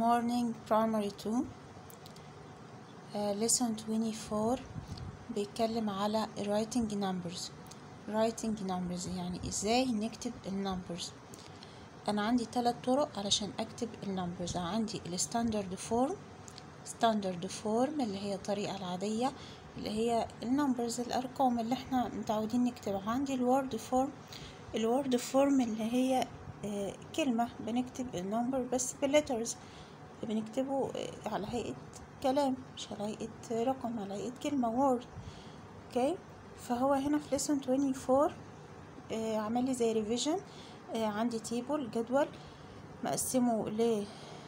morning primary 2 uh, lesson 24 بيتكلم على writing numbers writing numbers يعني ازاي نكتب النمبرز انا عندي ثلاث طرق علشان اكتب النمبرز عندي الستاندرد فورم ستاندرد فورم اللي هي الطريقة العادية اللي هي النمبرز الارقام اللي احنا متعودين نكتبها عندي الوورد فورم الوورد فورم اللي هي آه، كلمة بنكتب النمبر بس بالليترز بنكتبه آه، على هيئة كلام مش على هيئة رقم على هيئة كلمة وورد اوكي فهو هنا في lesson 24 آه، عمل لي زي ريفيجن عندي تيبل جدول مقسمه ل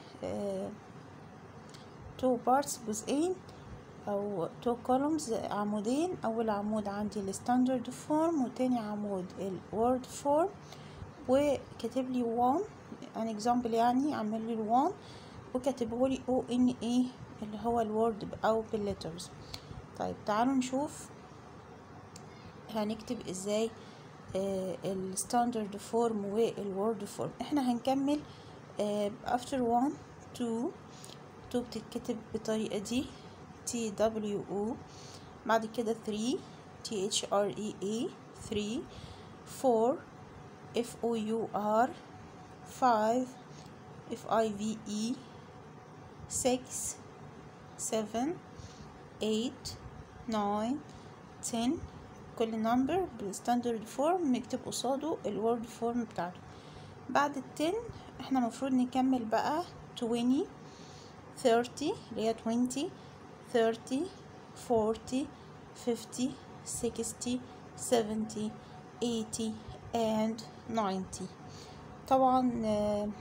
تو بارتس جزئين او تو كولومز عمودين اول عمود عندي الستاندرد فورم وتاني عمود الوورد فورم وكاتب لي 1 ان اكزامبل يعني عامل لي 1 وكاتبه لي او ان اي اللي هو الوورد او بالليترز طيب تعالوا نشوف هنكتب ازاي الستاندرد فورم والوورد فورم احنا هنكمل افتر 1 2 2 بتتكتب بالطريقه دي تي دبليو او بعد كده 3 تي اتش ار اي اي 3 4 F O U R 5 F I V E 6 7 8 9 10 كل نمبر بالستاندرد فورم نكتب قصاده الوورد فورم بتاعته بعد التن احنا مفروض نكمل بقى 20 30 اللي هي 20 30 40 50 60 70 80 and 90 طبعا uh,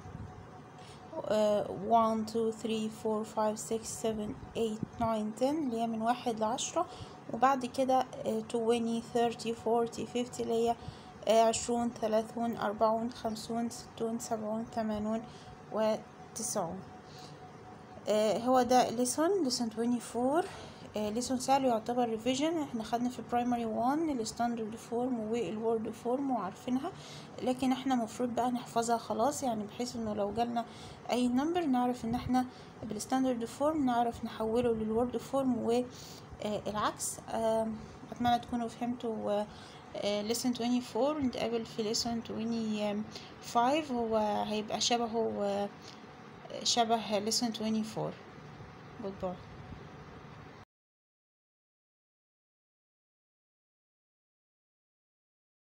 uh, 1 2 3 4 5 6 7 8 9 10 اللي هي من واحد لعشرة وبعد كده uh, 20 30 40 50 اللي هي عشرون ثلاثون أربعون خمسون ستون سبعون ثمانون وتسعون هو ده ليسون ليسون 24 ليسون سهل يعتبر ريفيجن احنا خدنا في برايمري 1 الستاندرد فورم والوورد فورم وعارفينها لكن احنا مفروض بقى نحفظها خلاص يعني بحيث انه لو جالنا اي نمبر نعرف ان احنا بالستاندرد فورم نعرف نحوله للوورد فورم والعكس اتمنى تكونوا فهمتوا ليسون 24 نتقابل في ليسون 25 هو هيبقى شبهه شبه lesson 24 goodbye